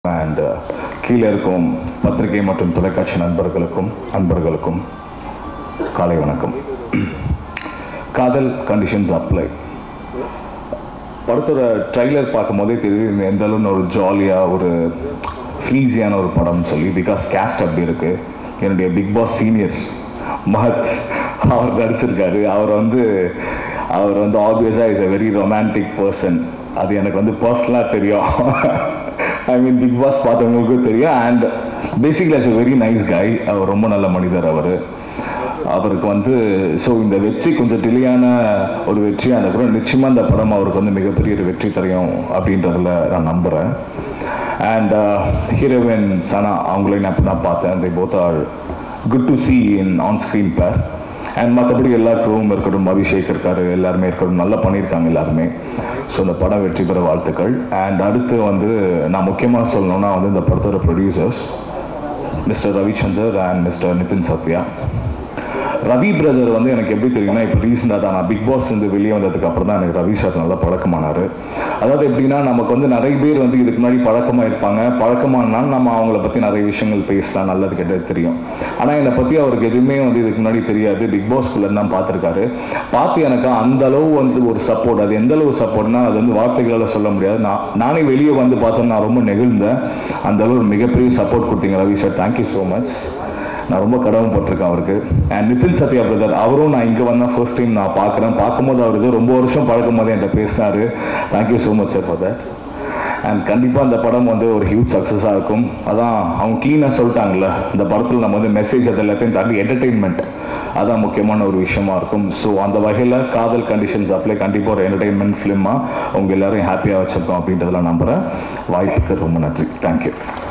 and கீழே இருக்கும் பத்திரிகை மற்றும் தொலைக்காட்சி நண்பர்களுக்கும் அன்பர்களுக்கும் காலை வணக்கம் காதல் கண்டிஷன்ஸ் அப்ளை படத்தோட ட்ரைலர் பார்க்கும்போதே தெரியுது இது எந்த அளவுன்னு ஒரு ஜாலியாக ஒரு ஃப்ரீஸியான ஒரு படம்னு சொல்லி பிகாஸ் கேஸ்ட் அப்படி இருக்கு என்னுடைய பிக் பாஸ் சீனியர் மஹத் அவர் நடிச்சிருக்காரு அவர் வந்து அவர் வந்து ஆப்வியஸாக is a very romantic person அது எனக்கு வந்து பர்சனலாக தெரியும் ஐ மீன் பிக் பாஸ் பார்த்தவங்களுக்கும் தெரியும் and basically is a very nice guy அவர் ரொம்ப நல்ல மனிதர் அவர் அவருக்கு வந்து ஸோ இந்த வெற்றி கொஞ்சம் டிலேயான ஒரு வெற்றி அந்த அப்புறம் நிச்சயமாக இந்த படம் அவருக்கு வந்து மிகப்பெரிய ஒரு வெற்றி தரையும் அப்படின்றதுல நான் நம்புகிறேன் அண்ட் ஹீரோயின் சனா அவங்களையும் நான் இப்போ தான் பார்த்தேன் they both are good to see in on screen pair and மற்றபடி எல்லா க்ரூவும் இருக்கட்டும் அபிஷேக் இருக்காரு எல்லாருமே இருக்கட்டும் நல்லா பண்ணியிருக்காங்க எல்லாருமே ஸோ இந்த படம் வெற்றி பெற வாழ்த்துக்கள் அண்ட் அடுத்து வந்து நான் முக்கியமாக சொல்லணும்னா வந்து இந்த படத்தோட producers Mister Ravichandar and Mister Nithin Sathya Ravi brother வந்து எனக்கு எப்படி தெரியும்னா இப்போ ரீசெண்டாக தான் நான் பிக் பாஸ் வந்து வெளியே வந்ததுக்கு அப்புறம் தான் எனக்கு ரவி சார் நல்லா பழக்கமானார் அதாவது எப்படின்னா நமக்கு வந்து நிறைய பேர் வந்து இதுக்கு முன்னாடி பழக்கமாக இருப்பாங்க பழக்கமானாலும் நம்ம அவங்கள பற்றி நிறைய விஷயங்கள் பேசலாம் நல்லது கெட்டது தெரியும் ஆனால் என்னை பற்றி அவருக்கு எதுவுமே வந்து இதுக்கு முன்னாடி தெரியாது பிக் பாஸ்குள்ளே தான் பார்த்துருக்காரு பார்த்து எனக்கு அந்த அளவு வந்து ஒரு சப்போர்ட் அது எந்த அளவு சப்போர்ட்னா அது வந்து வார்த்தைகளால் சொல்ல முடியாது நான் நானே வெளியே வந்து பார்த்தேன் நான் ரொம்ப நெகிழ்ந்தேன் அந்த அளவு ஒரு மிகப்பெரிய சப்போர்ட் கொடுத்தீங்க Ravi sir thank you so much நான் ரொம்ப கடமைப்பட்டிருக்கேன் அவருக்கு அண்ட் நிதின் சத்யா பிரதர் அவரும் நான் இங்கே வந்தால் ஃபர்ஸ்ட் டைம் நான் பார்க்குறேன் பார்க்கும்போது அவருக்கு ரொம்ப வருஷம் பழக்கும் போது என்கிட்ட பேசினாரு thank you so much sir for that and கண்டிப்பாக அந்த படம் வந்து ஒரு ஹியூஜ் சக்ஸஸாக இருக்கும் அதான் அவங்க க்ளீனாக சொல்லிட்டாங்கல்ல இந்த படத்தில் நம்ம வந்து மெசேஜ் அது எல்லாத்தையும் தாண்டி என்டர்டெயின்மெண்ட் அதான் முக்கியமான ஒரு விஷயமா இருக்கும் ஸோ அந்த வகையில் காதல் கண்டிஷன்ஸ் அப்ளை கண்டிப்பாக ஒரு என்டர்டெயின்மெண்ட் ஃபிலிமாக உங்கள் எல்லாரையும் ஹாப்பியாக வச்சுருக்கோம் அப்படின்றதெல்லாம் நம்புகிறேன் வாய்ப்புக்கு ரொம்ப நன்றி தேங்க்யூ